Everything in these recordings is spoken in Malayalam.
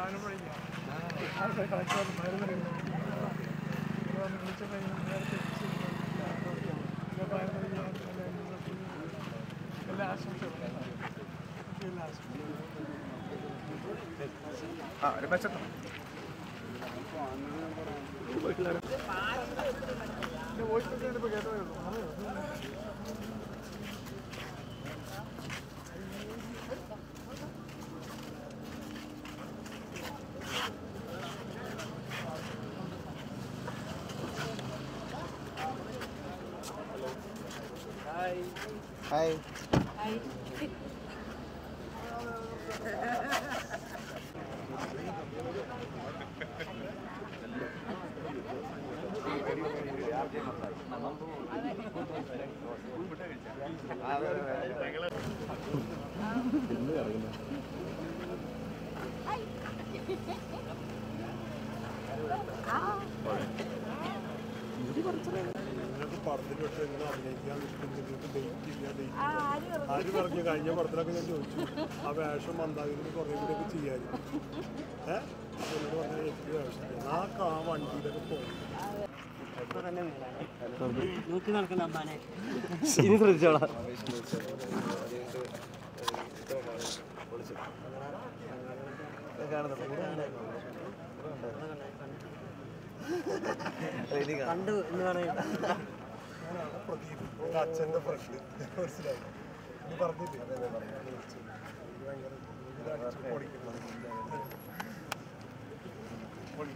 സാധനം പഠിക്കാം ആരുടെ കളക്ടർ മരുന്ന് വന്ന് വിളിച്ചപ്പോൾ ഇങ്ങനെ നേരത്തെ എല്ലാ ആശംസകളും എല്ലാ ആശംസകളും ആ ഒരു മെച്ചം എൻ്റെ വോയിസ് ഒക്കെ ഇപ്പോൾ കേട്ടതേ ഉള്ളൂ അതേ ഹായ് നിങ്ങൾക്ക് പടത്തിൽ പക്ഷേ നിങ്ങൾ അഭിനയിക്കാൻ നിങ്ങൾക്ക് ഡേറ്റ് ഇല്ല ഡേറ്റ് ആര് പറഞ്ഞു കഴിഞ്ഞ പടത്തിലൊക്കെ ഞാൻ ചോദിച്ചു ആ വേഷം മന്ദാകിന് കുറേ കൂടി ഒക്കെ ചെയ്യാമായിരുന്നു ഏഹ് അപ്പോൾ എന്നോട് പറഞ്ഞ എനിക്ക് വേഷമില്ല ആ കാ വണ്ടിയിലൊക്കെ പോകും നോക്കി നടക്കണ്ട അമ്മാനെ ഇനി ശ്രദ്ധിച്ചോളാം കണ്ടു എന്ന് പറയും ഞാനാണ് പ്രദീപ് എൻ്റെ അച്ഛൻ്റെ ഫ്രണ്ട് മനസ്സിലായി ഇത് പറഞ്ഞില്ലേ ഞാൻ വിളിച്ചു. ഇത് ഭയങ്കര ഇത് അടിച്ച് പൊളിക്കണം. പൊളി.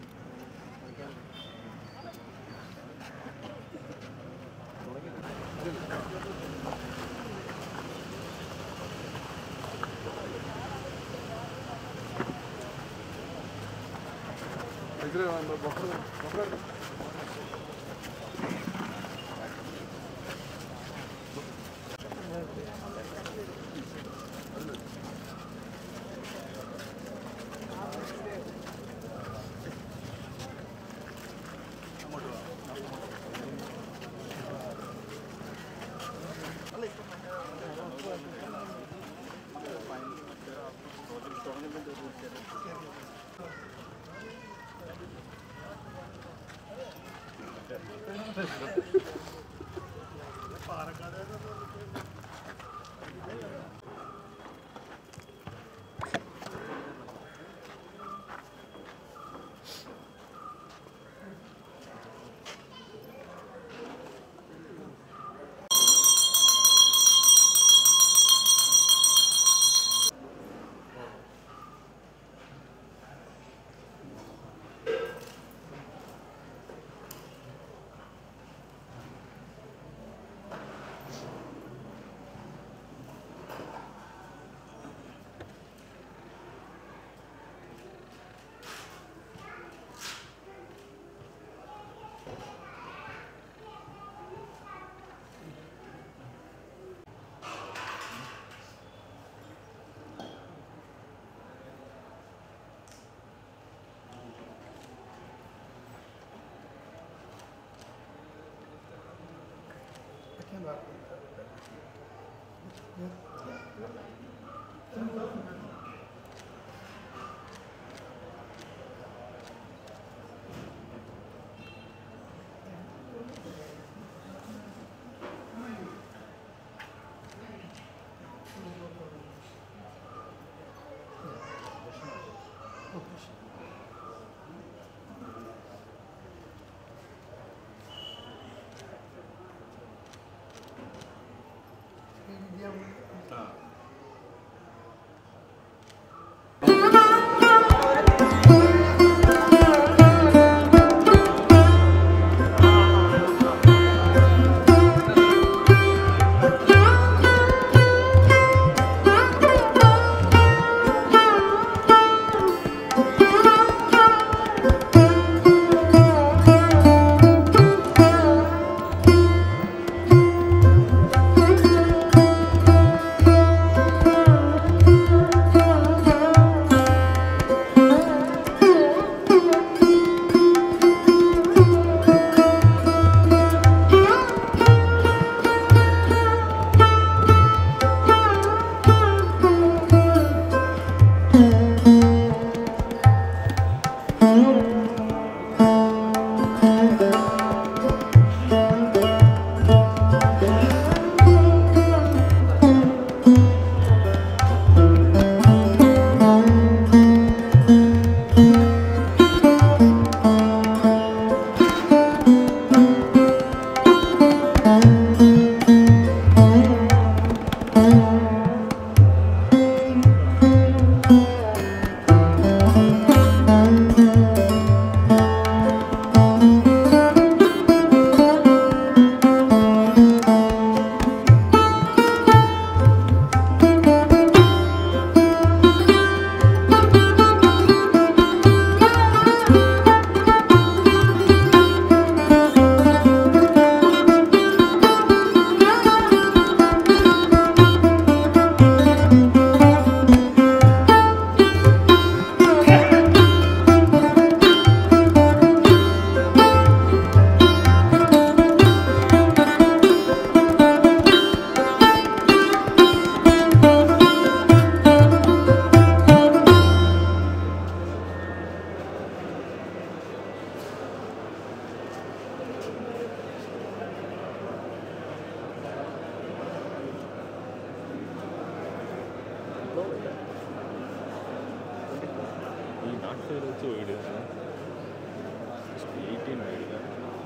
നാട്ടിൽ വെച്ച് video eighteen video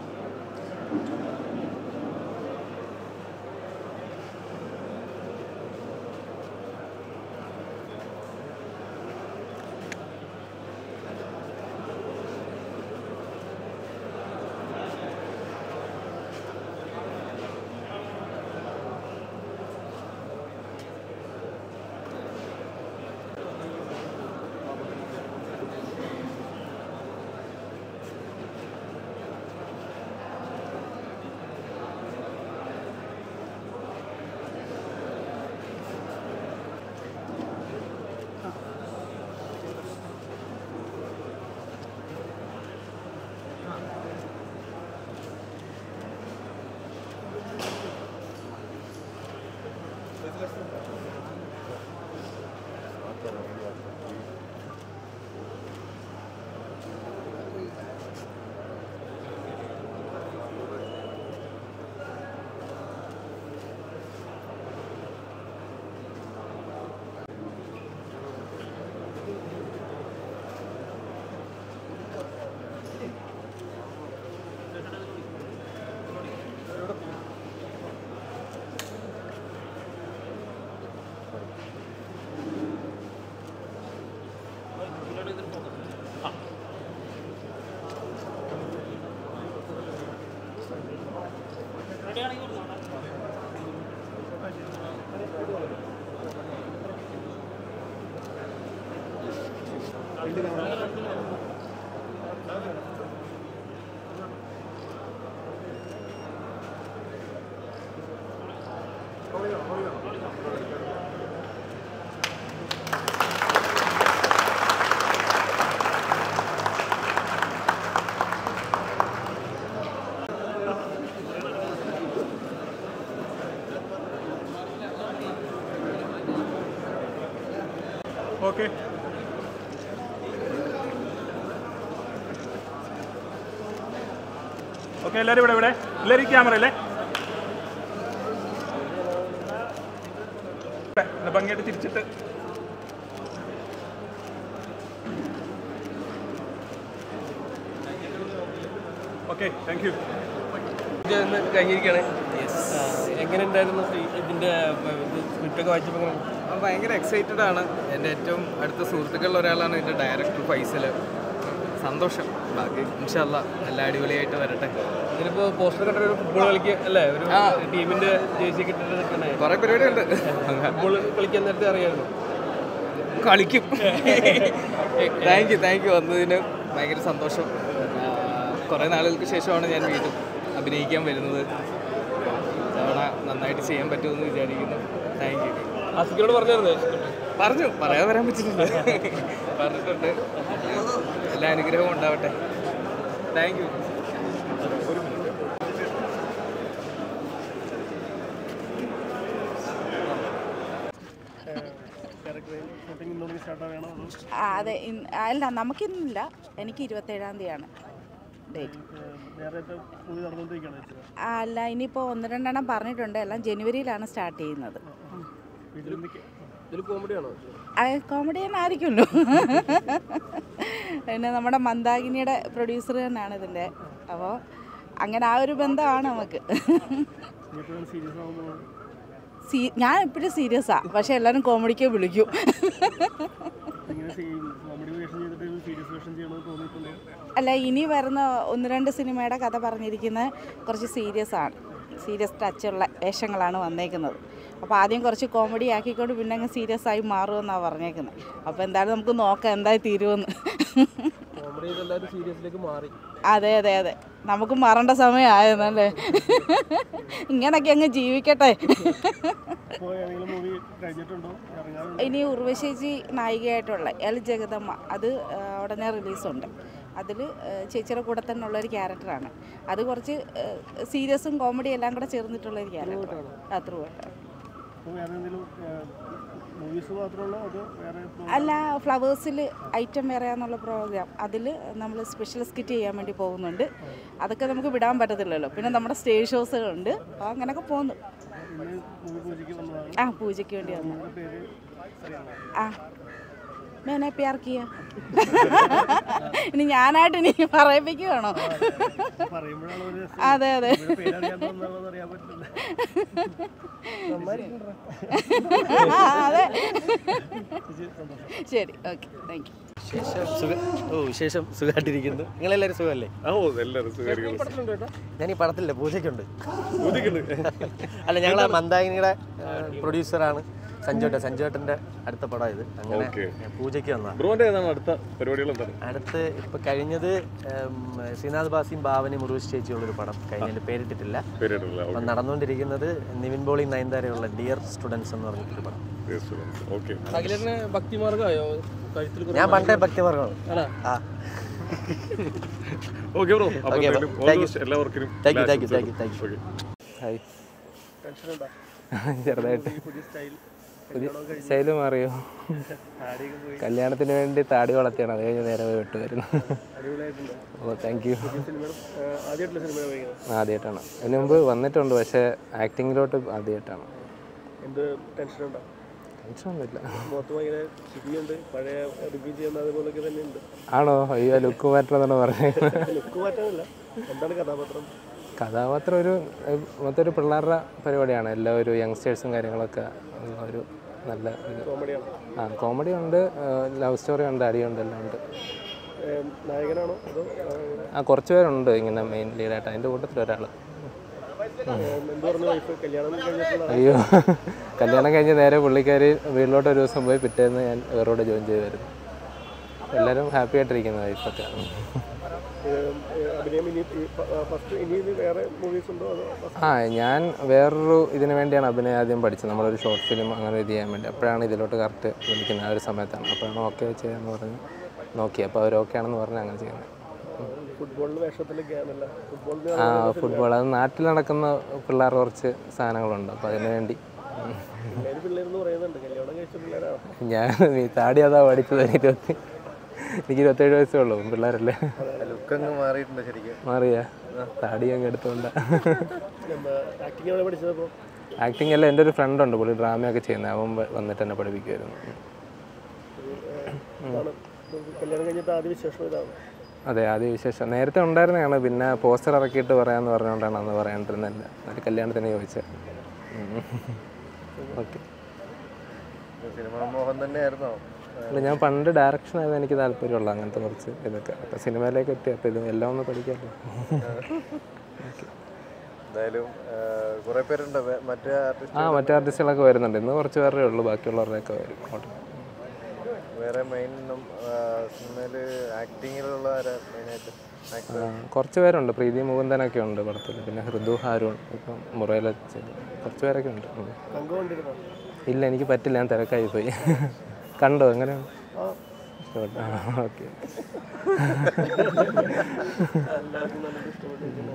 okay okay എല്ലാവരും ഇവിടെ ഇവിടെ എല്ലാവരും ക്യാമറ അല്ലേ ഇവിടെ, ഒന്ന് ഭംഗിയായിട്ട് തിരിച്ചിട്ട് ഓക്കെ താങ്ക് യു കഴിഞ്ഞിരിക്കുകയാണ് എങ്ങനെ ഉണ്ടായിരുന്നു ഇതിന്റെ സ്ക്രിപ്റ്റൊക്കെ വായിച്ചപ്പോൾ എങ്ങനെ ആ, ഭയങ്കര എക്സൈറ്റഡ് ആണ് എൻ്റെ ഏറ്റവും അടുത്ത സുഹൃത്തുക്കളിൽ ഒരാളാണ് എൻ്റെ ഡയറക്ടർ ഫൈസൽ സന്തോഷം ബാക്കി ഇൻഷല്ല എല്ലാം അടിപൊളിയായിട്ട് വരട്ടെ ഇതിലിപ്പോ പോസ്റ്റർ കണ്ട ഒരു ഫുട്ബോൾ കളിക്കുക അല്ലേ ഒരു ടീമിന്റെ ജേഴ്സി കിട്ടിട്ട് നിൽക്കണേ കുറേ പരിപാടിയുണ്ട് ഫുട്ബോൾ കളിക്കാൻ നേരത്തെ അറിയായിരുന്നു കളിക്കും താങ്ക് യു താങ്ക് യു വന്നതിന് ഭയങ്കര സന്തോഷം ആ, കുറേ നാളുകൾക്ക് ശേഷമാണ് ഞാൻ വീണ്ടും അഭിനയിക്കാൻ വരുന്നത് തവണ നന്നായിട്ട് ചെയ്യാൻ പറ്റുമെന്ന് വിചാരിക്കുന്നു താങ്ക് യു ആസിക്കിനോട് പറഞ്ഞായിരുന്നേ പറഞ്ഞു പറയാതെ വരാൻ പറ്റില്ല പറഞ്ഞിട്ടുണ്ട് എല്ലാ അനുഗ്രഹവും ഉണ്ടാവട്ടെ താങ്ക് യു ഷൂട്ടിംഗ് ഇന്നോട് സ്റ്റാർട്ട് ആവുകയാണോ അതോ ആ, അതെ ഇൻ- അല്ല നമുക്കിന്നില്ല എനിക്ക് ഇരുപത്തേഴാം തീയതിയാണ് ഡേറ്റ് നേരത്തെ മൂവി നടന്നുകൊണ്ടിരിക്കുകയാണ് ചേച്ചി അല്ല ഇനിയിപ്പോൾ ഒന്ന് രണ്ടെണ്ണം പറഞ്ഞിട്ടുണ്ട് എല്ലാം ജനുവരിയിലാണ് സ്റ്റാർട്ട് ചെയ്യുന്നത് വീട്ടിൽ എന്തൊക്കെ ഇതിൽ കോമഡിയാണോ കോമഡിയൻ ആയിരിക്കുമല്ലോ പിന്നെ നമ്മുടെ മന്ദാകിനിയുടെ പ്രൊഡ്യൂസർ തന്നെയാണ് ഇതിൻ്റെ അപ്പോൾ അങ്ങനെ ആ ഒരു ബന്ധമാണ് നമുക്ക് എപ്പോഴും സീരിയസ് ആവുമ്പോൾ സീ ഞാൻ എപ്പോഴും സീരിയസാണ് പക്ഷേ എല്ലാവരും കോമഡിക്ക് വിളിക്കും ഇങ്ങനെ കോമഡി വേഷം ചെയ്തിട്ട് സീരിയസ് വേഷം ചെയ്യണമെന്ന് തോന്നിയിട്ടുണ്ടോ അല്ല ഇനി വരുന്ന ഒന്ന് രണ്ട് സിനിമയുടെ കഥ പറഞ്ഞിരിക്കുന്നത് കുറച്ച് സീരിയസ് ആണ് സീരിയസ് ടച്ചുള്ള വേഷങ്ങളാണ് വന്നേക്കുന്നത് അപ്പോൾ ആദ്യം കുറച്ച് കോമഡി ആക്കിക്കൊണ്ട് പിന്നെ അങ്ങ് സീരിയസ് ആയി മാറുമെന്നാണ് പറഞ്ഞേക്കുന്നത് അപ്പോൾ എന്തായാലും നമുക്ക് നോക്കാം എന്തായി തീരുമെന്ന് കോമഡി എല്ലാവരും സീരിയസിലേക്ക് മാറി അതെ അതെ അതെ നമുക്ക് മാറേണ്ട സമയമായെന്നല്ലേ ഇങ്ങനൊക്കെ അങ്ങ് ജീവിക്കട്ടെ ഇപ്പോൾ ഏതെങ്കിലും മൂവി കഴിഞ്ഞിട്ടുണ്ടോ ഇറങ്ങാറുണ്ടോ ഇനി ഉർവശേച്ചി നായികയായിട്ടുള്ള എൽ ജഗദമ്മ അത് ആ, ഉടനെ റിലീസുണ്ട് അതിൽ ചേച്ചിയുടെ കൂടെ തന്നെ ഉള്ള ഒരു ക്യാരക്ടറാണ് അത് കുറച്ച് സീരിയസും കോമഡി എല്ലാം കൂടെ ചേർന്നിട്ടുള്ള ഒരു ക്യാരക്ടറാണ് ത്രൂ ആയിട്ടാണ് അപ്പോൾ വേറെ എന്തെങ്കിലും മൂവീസ് മാത്രമേ ഉള്ളൂ അതോ വേറെ അല്ല ഫ്ലവേഴ്സിൽ ഐറ്റം വേറെയാന്നുള്ള പ്രോഗ്രാം അതിൽ നമ്മൾ സ്പെഷ്യൽ സ്കിറ്റ് ചെയ്യാൻ വേണ്ടി പോകുന്നുണ്ട് അതൊക്കെ നമുക്ക് വിടാൻ പറ്റത്തില്ലല്ലോ പിന്നെ നമ്മുടെ സ്റ്റേജ് ഷോസുകളുണ്ട് അപ്പോൾ അങ്ങനെയൊക്കെ പോകുന്നു ഇന്ന് മൂവി പൂജയ്ക്ക് വന്നതാണ് ആ പൂജയ്ക്ക് വേണ്ടി വന്നു നിങ്ങളുടെ പേര് ആ മേനെ പ്യാർ കിയ ഇനി ഞാനായിട്ട് ഇനി പറയിപ്പിക്കുവാണോ പറയുമ്പോഴാണ് ഒരു അതെ അതെ പേരറിയാത്തതെന്നുള്ളത് അറിയാൻ പറ്റില്ല നന്നായിരിക്കും അതെ ശരി ഓക്കെ താങ്ക് യു വിശേഷം സുഖ ഓ വിശേഷം സുഖമായിട്ടിരിക്കുന്നു നിങ്ങളെല്ലാവരും സുഖമല്ലേ ഓ എല്ലാവരും സുഖമായിരിക്കുന്നു ഞാൻ ഈ പടത്തില്ല പൂജയ്ക്കുണ്ട് ഊതിക്കുന്നുണ്ട് അല്ല ഞങ്ങൾ മന്ദാകിനിയുടെ പ്രൊഡ്യൂസറാണ് സഞ്ജോട്ടൻ സഞ്ജോട്ടൻ്റെ അടുത്ത പടം ഇത് അങ്ങനെ Okay. പൂജയ്ക്ക് വന്നതാണ് ബ്രോന്റെ ഏതാണ് അടുത്ത പരിപാടികൾ എന്താണ് അടുത്ത് ഇപ്പൊ കഴിഞ്ഞത് ഉം, ശ്രീനാഥ് ബാസിയും ഭാവനി മുറുക് ചേച്ചിയുള്ളൊരു പടം കഴിഞ്ഞതിന്റെ പേരിട്ടിട്ടില്ല പേരിട്ടില്ല അപ്പം നടന്നുകൊണ്ടിരിക്കുന്നത് നിവിൻ പോളി നയൻതാരയുള്ള ഡിയർ സ്റ്റുഡൻസ് എന്ന് പറഞ്ഞിട്ടൊരു പടം ഓക്കെ അഖിലേട്ടന് ഭക്തിമാർഗമായോ കഴുത്തിൽ കുറെ ഞാൻ പണ്ടേ ഭക്തിവർഗമാണ് ആണോ? ആ ഓക്കെ ബ്രോ അപ്പോൾ Okay, bro. എന്തായാലും all Thank the you. best എല്ലാവർക്കും Thank you, thank you, thank you, thank you. Okay. Hi ചെറുതായിട്ട് സ്റ്റൈല് മാറിയോ കല്യാണത്തിന് വേണ്ടി താടി വളർത്തിയാണ് അത് കഴിഞ്ഞ് നേരെ പോയി വിട്ടുവരുന്നു ഓ താങ്ക് യു ആദ്യമായിട്ടുള്ള സിനിമ വൈകുന്നത് ആദ്യമായിട്ടാണ് അതിന് മുമ്പ് വന്നിട്ടുണ്ട് പക്ഷേ ആക്ടിങ്ങിലോട്ട് ആദ്യമായിട്ടാണ് എന്ത് ടെൻഷൻ ഉണ്ടോ ടെൻഷനൊന്നുമില്ല മുഖത്ത് ഭയങ്കര ശുചിയുണ്ട് പഴയ റിവ്യൂ ചെയ്യുന്ന അതുപോലൊക്കെ തന്നെ ഉണ്ട് ആണോ അയ്യോ ലുക്ക് മാറ്റണമെന്നാണ് പറഞ്ഞത് ലുക്ക് മാറ്റാനില്ല എന്താണ് കഥാപാത്രം കഥാപാത്രം ഒരു ഏഹ്, മൊത്തം ഒരു പിള്ളേരുടെ പരിപാടിയാണ് എല്ലാ ഒരു യങ്സ്റ്റേഴ്സും കാര്യങ്ങളൊക്കെ ഉള്ള ഒരു നല്ല ഒരു കോമഡിയാണ് ആ കോമഡി ഉണ്ട് ലവ് സ്റ്റോറി ഉണ്ട് അടിയുണ്ട് എല്ലാം ഉണ്ട് ഏം, നായകനാണോ അതോ ആ കുറച്ച് പേരുണ്ട് ഇങ്ങനെ മെയിൻ ലീഡായിട്ട് അതിൻ്റെ കൂട്ടത്തിൽ ഒരാൾ ഏം, എന്ത് പറഞ്ഞു വൈഫ് കല്യാണം കഴിഞ്ഞിട്ടുള്ള അയ്യോ കല്യാണം കഴിഞ്ഞ് നേരെ പുള്ളിക്കാരി വീട്ടിലോട്ട് ഒരു ദിവസം പോയി പിറ്റേന്ന് ഞാൻ വേറോടെ ജോയിൻ ചെയ്ത് വരുന്നു എല്ലാവരും ഹാപ്പി ആയിട്ടിരിക്കുന്നു വൈഫൊക്കെ ഏം, ഏ, അഭിനയം ഇനി ഫസ്റ്റ് ഇനി ഇത് വേറെ മൂവീസ് ഉണ്ടോ അതോ first ആ ഞാൻ വേറൊരു ഇതിന് വേണ്ടിയാണ് അഭിനയം ആദ്യം പഠിച്ചത് നമ്മളൊരു ഷോർട്ട് ഫിലിം അങ്ങനെ ഇത് ചെയ്യാൻ വേണ്ടി അപ്പോഴാണ് ഇതിലോട്ട് കറക്റ്റ് വിളിക്കുന്നത് ആ ഒരു സമയത്താണ് അപ്പോഴാണ് ഓക്കെ ചെയ്യാന്ന് പറഞ്ഞ് നോക്കി അപ്പോൾ അവർ ഓക്കെ ആണെന്ന് പറഞ്ഞ് അങ്ങനെ ചെയ്യുന്നത് ഫുട്ബോളിന് വേഷത്തിലൊക്കെ ആണല്ല ഫുട്ബോളിന് ആ ഫുട്ബോൾ അത് നാട്ടിൽ നടക്കുന്ന പിള്ളേർ കുറച്ച് സാധനങ്ങളുണ്ട് അപ്പോൾ അതിന് വേണ്ടി ഉം. പിള്ളേര് പിള്ളേരെന്ന് പറയുന്നുണ്ട് കല്യാണം കഴിച്ച പിള്ളേരാണ് ഞാൻ ഈ താടി അതാ പഠിച്ചത് ഇരുപത്തി എനിക്ക് ഇരുപത്തേഴ് വയസ്സേ ഉള്ളൂ പിള്ളേരല്ലേ ലുക്കങ്ങ് മാറിയിട്ടുണ്ട് ശരിക്കും മാറിയാ താടി അങ്ങ് എടുത്തോണ്ട ആക്ടിങ് എവിടെ പഠിച്ചതപ്പോൾ ആക്ടിങ് അല്ല എൻ്റെ ഒരു ഫ്രണ്ട് ഉണ്ട് പുള്ളി ഡ്രാമയൊക്കെ ചെയ്യുന്നത് അവൻ വ- വന്നിട്ട് എന്നെ പഠിപ്പിക്കുമായിരുന്നു ഇതാണ് കല്യാണം കഴിഞ്ഞിട്ട് ആദ്യ വിശേഷം ഇതാണ് അതെ ആദ്യ വിശേഷം നേരത്തെ ഉണ്ടായിരുന്നതാണ് പിന്നെ പോസ്റ്റർ ഇറക്കിയിട്ട് പറയാമെന്ന് പറഞ്ഞുകൊണ്ടാണ് അന്ന് പറയാണ്ടിരുന്നില്ല ഒരു കല്യാണത്തിന് ചോദിച്ചത് ഓക്കെ സിനിമ മോഹൻ തന്നെയായിരുന്നോ അല്ല ഞാൻ പണ്ട് ഡയറക്ഷൻ ആയത് എനിക്ക് താല്പര്യമുള്ള അങ്ങനത്തെ കുറച്ച് ഇതൊക്കെ അപ്പോൾ സിനിമയിലേക്ക് എത്തി അപ്പോൾ ഇത് എല്ലാം ഒന്ന് പഠിക്കാമല്ലോ എന്തായാലും കുറെ പേരുണ്ട് വേ- മറ്റേ ആർട്ടിസ്റ്റ് ആ മറ്റേ ആർട്ടിസ്റ്റുകളൊക്കെ വരുന്നുണ്ട് ഇന്ന് കുറച്ച് പേരുടെ ഉള്ളൂ ബാക്കിയുള്ളവരുടെയൊക്കെ വരും ഓട്ടെ വേറെ മെയിൻ സിനിമയിൽ ആക്ടിങ്ങിലുള്ള ആരാ മെയിനായിട്ട് ആ, കുറച്ച് പേരുണ്ട് പ്രീതി മുകുന്ദനൊക്കെ ഉണ്ട് പടത്തിൽ പിന്നെ ഹൃദു ഹാരൂൺ ഇപ്പം മുറയില കുറച്ച് പേരൊക്കെ ഉണ്ട് ഉം. കങ്കു കണ്ടിരുന്നോ ഇല്ല എനിക്ക് പറ്റില്ല ഞാൻ തിരക്കായി പോയി കണ്ടോ എങ്ങനെയാണ് ഓക്കെ എല്ലാവർക്കും നല്ലത് ഇഷ്ടപ്പെട്ടിരിക്കുന്നു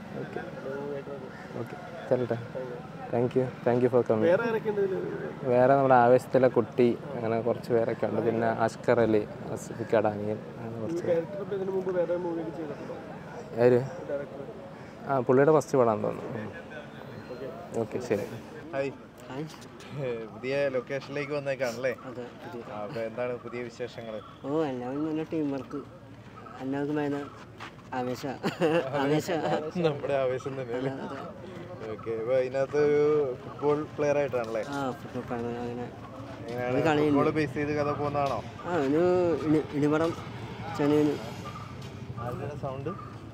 ഓക്കെ ചെല്ലട്ടെ thank you thank you for coming വേറെ ആരൊക്കെ ഉണ്ട് ഇതില് വേറെ നമ്മുടെ ആവേശത്തിലെ കുട്ടി അങ്ങനെ കുറച്ച് പേരൊക്കെ ഉണ്ട് പിന്നെ അഷ്കർ അലി അസ്ഫിക്ക ഡാനിയൽ അങ്ങനെ കുറച്ച് പേര്. ഡയറക്ടർ ഇപ്പൊ ഇതിന് മുമ്പ് വേറെ മൂവിയൊക്കെ ചെയ്തിട്ടുണ്ടോ ആര് ഡയറക്ടർ ആ പുള്ളിയുടെ ഫസ്റ്റ് പടാന്ന് തോന്നുന്നു ഓക്കെ ശരി ഹായ് പുതിയ ലൊക്കേഷനിലേക്ക് വന്നേക്കാണല്ലേ അപ്പൊ എന്താണ് പുതിയ വിശേഷങ്ങൾ ഓ എല്ലാവരും നല്ല ടീം വർക്ക് എല്ലാവർക്കും ഭയങ്കര ആവേശ ആവേശ നമ്മുടെ ആവേശം തന്നെ അല്ലേ ഓക്കെ അപ്പൊ ഇതിനകത്ത് ഒരു ഫുട്ബോൾ പ്ലെയർ ആയിട്ടാണല്ലേ ആ ഫുട്ബോൾ കളി അങ്ങനെ എങ്ങനെയാണ് ഫുട്ബോൾ ബേസ് ചെയ്ത് കഥ പോകുന്നതാണോ ആ ഒരു ഇനി ഇനിപടം ചെന്നൈന് ആരുടെ സൗണ്ട്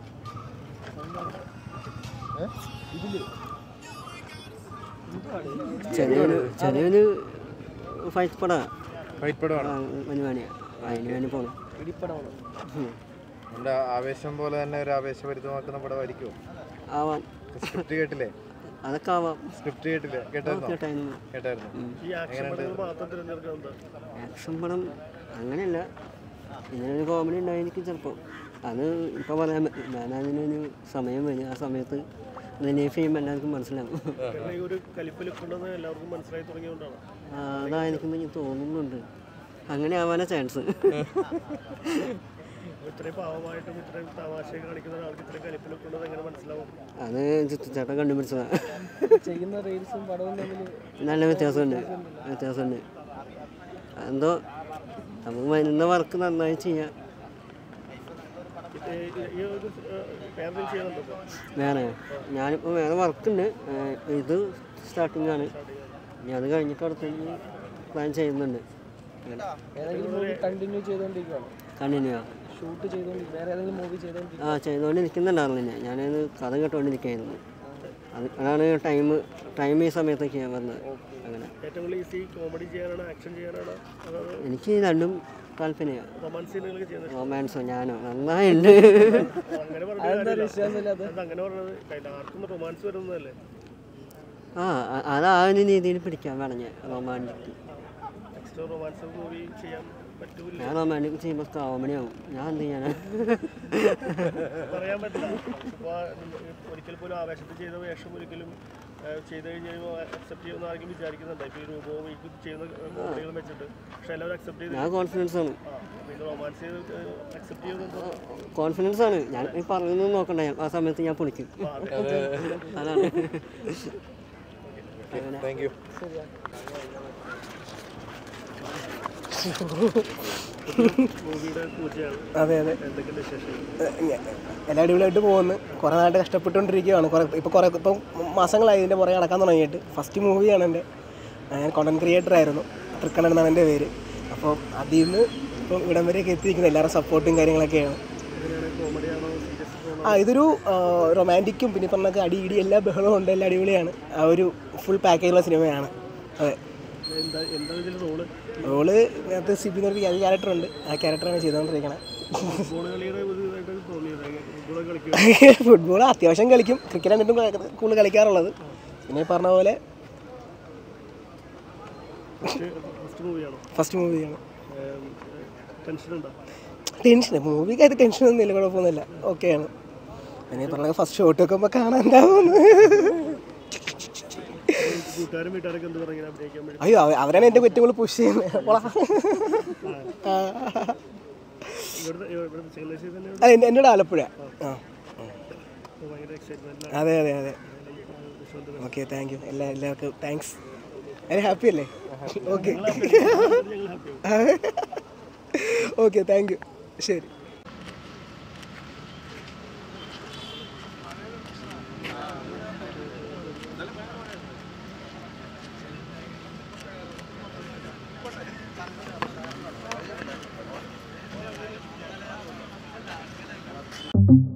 ചെറിയൊരു ചെറിയൊരു ഫൈറ്റ് പടാ ഫൈറ്റ് പടമാണ് മനുവാണിയാ അതിന് വേണ്ടി പോകണം നമ്മുടെ ആവേശം പോലെ തന്നെ ഒരു ആവേശഭരിതമാക്കുന്ന പടമായിരിക്കുമോ ആവാം സ്ക്രിപ്റ്റ് കേട്ടില്ലേ അതൊക്കെ ആവാം സ്ക്രിപ്റ്റ് കേട്ടില്ലേ കേട്ടായിരുന്നോ കേട്ടായിരുന്നു കേട്ടായിരുന്നു ഈ ആക്ഷൻ പടങ്ങൾ മാത്രം തിരഞ്ഞെടുക്കുന്നത് ആക്ഷൻ പടം അങ്ങനെയല്ല ഇതിനൊരു കോമഡി ഉണ്ടായിരിക്കും ചിലപ്പോൾ അത് ഇപ്പോൾ പറയാൻ പറ്റില്ല ഞാൻ അതിനൊരു സമയം വരും ആ സമയത്ത് റിലീഫ് ചെയ്യുമ്പോൾ എല്ലാവർക്കും മനസ്സിലാവും കാരണം ഈ ഒരു കലിപ്പ് ലുക്കുണ്ടെന്ന് എല്ലാവർക്കും മനസ്സിലായി തുടങ്ങിയതുകൊണ്ടാണ് ആ, അതായിരിക്കും എനിക്ക് തോന്നുന്നുണ്ട് അങ്ങനെ ആവാനാ ചാൻസ് ഇത്രയും പാവമായിട്ടും ഇത്രയും തമാശയൊക്കെ കാണിക്കുന്ന ഒരാൾക്ക് ഇത്രയും കലിപ്പ് ലുക്കുണ്ടെന്ന് എങ്ങനെ മനസ്സിലാവും അത് ചുറ്റുചേട്ടൻ കണ്ടുപിടിച്ചതാ ചെയ്യുന്ന റീൽസും പടവും തമ്മിൽ നല്ല വ്യത്യാസമുണ്ട് വ്യത്യാസമുണ്ട് എന്തോ നമുക്ക് വരുന്ന വർക്ക് നന്നായി ചെയ്യാം ഈ ഒരു വേറെ ചെയ്യുന്നുണ്ടോ വേറെ ഞാനിപ്പോൾ വേറെ വർക്കുണ്ട് ഇത് സ്റ്റാർട്ടിംഗ് ആണ് ഇനി അത് കഴിഞ്ഞിട്ട് അടുത്ത് പ്ലാൻ ചെയ്യുന്നുണ്ട് ഏതെങ്കിലും മൂവി കണ്ടിന്യൂ ചെയ്തുകൊണ്ടിരിക്കുകയാണ് കണ്ടിന്യൂ ഷൂട്ട് ചെയ്തുകൊണ്ട് വേറെ ഏതെങ്കിലും മൂവി ചെയ്തുകൊണ്ടിരിക്കുക ആ ചെയ്തുകൊണ്ടിരിക്കുന്നുണ്ടായിരുന്നു ഞാൻ ഞാനത് കഥ കേട്ടുകൊണ്ടിരിക്കുകയായിരുന്നു അത് അതാണ് ടൈം ടൈം ഈ സമയത്തൊക്കെ ഞാൻ വന്നത് അങ്ങനെ ഏറ്റവും കൂടുതൽ ഈസി കോമഡി ചെയ്യാനാണോ ആക്ഷൻ ചെയ്യാനാണോ അതോ എനിക്ക് രണ്ടും താല്പര്യമാണ് റൊമാൻസ് സീനുകളൊക്കെ ചെയ്യുന്നത് റൊമാൻസോ ഞാനോ നന്നായിട്ടുണ്ട് അങ്ങനെ പറഞ്ഞത് അങ്ങനെ പറഞ്ഞത് എല്ലാവർക്കും റൊമാൻസ് വരുന്നതല്ലേ ആ അ- അത് ആ ഒരു രീതിയിൽ പിടിക്കാൻ പറഞ്ഞ റൊമാൻറ്റിക് നെക്സ്റ്റ് റൊമാൻസ് മൂവി ചെയ്യാൻ പറ്റൂല ഞാൻ റൊമാൻറ്റിക് ചെയ്യുമ്പോൾ കോമഡി ആവും ഞാൻ എന്ത് ചെയ്യാനാ പറയാൻ പറ്റില്ല ഇപ്പോൾ ഒരിക്കൽ പോലും ആവേശത്തിൽ ചെയ്ത വേഷം ഒരിക്കലും ആ, ചെയ്ത് കഴിഞ്ഞ് കഴിയുമ്പോൾ അക്സെപ്റ്റ് ചെയ്യുമെന്ന് ആരെങ്കിലും വിചാരിക്കുന്നുണ്ട് ഇപ്പോൾ ഈ രൂപവും ഈ ചെയ്യുന്ന കോമഡികളും വെച്ചിട്ട് പക്ഷെ എല്ലാവരും അക്സെപ്റ്റ് ചെയ്ത് ഞാൻ കോൺഫിഡൻസ് ആണ് ആ അപ്പോൾ ഇത് റൊമാൻസ് ചെയ്ത് അക്സെപ്റ്റ് ചെയ്യുന്നുണ്ടോ കോൺഫിഡൻസ് ആണ് ഞാൻ ഈ പറയുന്നത് നോക്കണ്ട ഞാൻ ആ സമയത്ത് ഞാൻ പൊളിക്കും അതാണ് താങ്ക് യു മൂവിയുടെ പൂജയാണ് അതെ അതെ എന്തൊക്കെയുണ്ട് വിശേഷം എല്ലാ അടിപൊളിയായിട്ട് പോകുന്നു കുറേ നാളായിട്ട് കഷ്ടപ്പെട്ടുകൊണ്ടിരിക്കുകയാണ് കുറേ ഇപ്പോൾ കുറേ ഇപ്പം മാസങ്ങളായി ഇതിൻ്റെ പുറകെ നടക്കാൻ തുടങ്ങിയിട്ട് ഫസ്റ്റ് മൂവിയാണ് എൻ്റെ ഞാൻ കോണ്ടന്റ് ക്രിയേറ്റർ ആയിരുന്നു തൃക്കണ്ണൻ എന്നാണ് എൻ്റെ പേര് അപ്പോൾ അതിൽ നിന്ന് ഇപ്പം ഇവിടം വരെയൊക്കെ എത്തിയിരിക്കുന്നത് എല്ലാവരും സപ്പോർട്ടും കാര്യങ്ങളൊക്കെയാണ് എങ്ങനെയാണ് കോമഡിയാണോ സീരിയസ് ആ ഇതൊരു റൊമാൻറ്റിക്കും പിന്നെ പറഞ്ഞൊക്കെ അടി ഇടി എല്ലാ ബഹളവും ഉണ്ട് എല്ലാം അടിപൊളിയാണ് ആ ഒരു ഫുൾ പാക്കേജുള്ള സിനിമയാണ് അതെ എന്താ എന്താ ഇതിൽ റോള് റോള് ഇതിനകത്ത് സിബി എന്നൊരു ക്യാരക്ടർ ഉണ്ട് ആ ക്യാരക്ടറാണ് ചെയ്തുകൊണ്ടിരിക്കുന്നത് ഫുട്ബോൾ കളിയുടെ ഒരു ഇതായിട്ട് തോന്നിയത് ഫുട്ബോൾ കളിക്കുക ഫുട്ബോൾ അത്യാവശ്യം കളിക്കും ക്രിക്കറ്റ് എന്നിട്ടും കൂടുതൽ കളിക്കാറുള്ളത് പിന്നെ ഈ പറഞ്ഞ പോലെ ഫസ്റ്റ് മൂവിയാണോ ഫസ്റ്റ് മൂവിയാണ് ടെൻഷൻ ഉണ്ടോ ടെൻഷൻ മൂവിക്കായിട്ട് ടെൻഷനൊന്നും ഇല്ല കുഴപ്പമൊന്നുമില്ല ഓക്കെയാണ് പിന്നെ ഈ പറഞ്ഞ ഫസ്റ്റ് ഷോട്ട് വെക്കുമ്പോൾ കാണാൻ എന്താവുന്നു കൂട്ടുകാരും വീട്ടുകാരൊക്കെ എന്ത് പറഞ്ഞു അഭിനയിക്കാൻ വേണ്ടി അയ്യോ അവ- അവരാണ് എൻ്റെ കുറ്റങ്ങൾ പുഷ് ചെയ്യുന്നത് പോളാ. ആ. ഇവിടുത്തെ ഇവിടുത്തെ ചെങ്ങനാശ്ശേരി തന്നെ അല്ല എൻ്റെ എന്നോട് ആലപ്പുഴ ആ ഭയങ്കര എക്സൈറ്റ്മെന്റ് അതെ അതെ അതെ ഓക്കെ താങ്ക് യു എല്ലാ എല്ലാവർക്കും താങ്ക്സ് എല്ലാവരും ഹാപ്പി അല്ലേ ഓക്കെ ഓക്കെ താങ്ക് യു ശരി Thank you.